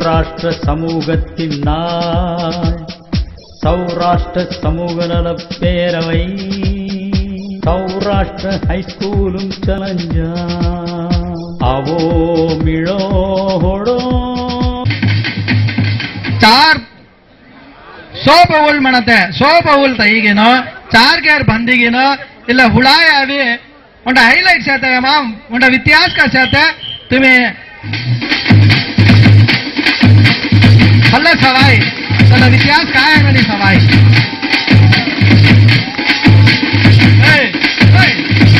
சௌராஷ்டிர சமூகத்தின் நாள் சௌராஷ்டிர சமூக நலப் பேரவை சௌராஷ்டிர ஹைஸ்கூலும் சலஞ்சா அவோ மிழோஹொடோ चार ಸೋ ಬೌಲ್ ಮಾಡತ್ತೆ ಸೋ ಬೌಲ್ ತೈಗೇನೋ ಚಾರ್ ಕೇರ್ ಬಂದಿಗೇನೋ ಇಲ್ಲ ಹುಳಾಯಾವಿ ಒಂಡ ಹೈಲೈಟ್ಸ್ ಹೇಳ್ತೆ ಮಾಮ್ ಒಂಡ ವ್ಯತ್ಯಾಸ का ಹೇಳ್ತೆ तुम्ही हल्ला सवाई त्याला इतिहास काय आहे म्हणे सवाई ए, ए.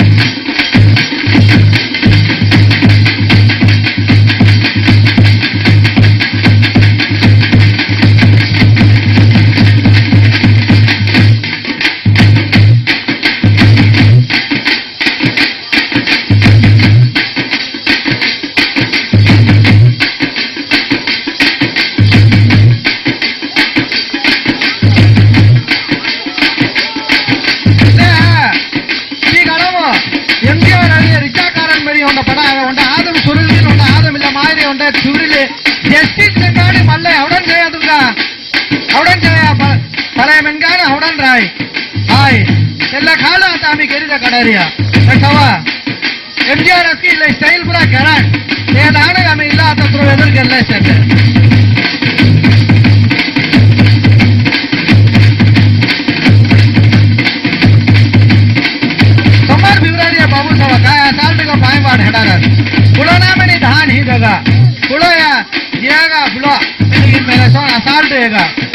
எம்ஜிஆர் அழிய ரிச்சாக்காரன் மாதிரி உண்ட படம் உண்ட ஆதம் சுருளில் உண்ட ஆதம் இல்ல மாதிரி உண்ட சுருளி ஜஸ்டிஸ் செங்காடு மல்ல அவடன் செய்யாதுங்க ಅವಡನ್ ಜಯ ಪರ ಮೆನ್ಗಾನ ಅವಡನ್ ರಾಯ್ ಹಾಯ್ ಎಲ್ಲ ಕಾಲ ಅಂತ ಆಮಿ ಕೆರಿದ ಕಡರಿಯ ಸವ ಎಂ ಜಿ ಆರ್ ಎಸ್ಗೆ ಇಲ್ಲ ಸ್ಟೈಲ್ ಪೂರ ಕರಾಟ್ ಏ ನಾಳೆ ಆಮಿ ಇಲ್ಲ ಅಂತ ಎದುರಿಗೆ ಎಲ್ಲ ಇಷ್ಟೇ सोमवार फेब्रुवारी बाबू सवा काय असाल ते पाय वाढ हेडार पुढं ना म्हणे धान ही जगा पुढं या येगा पुढं मेरे सोन असाल ते येगा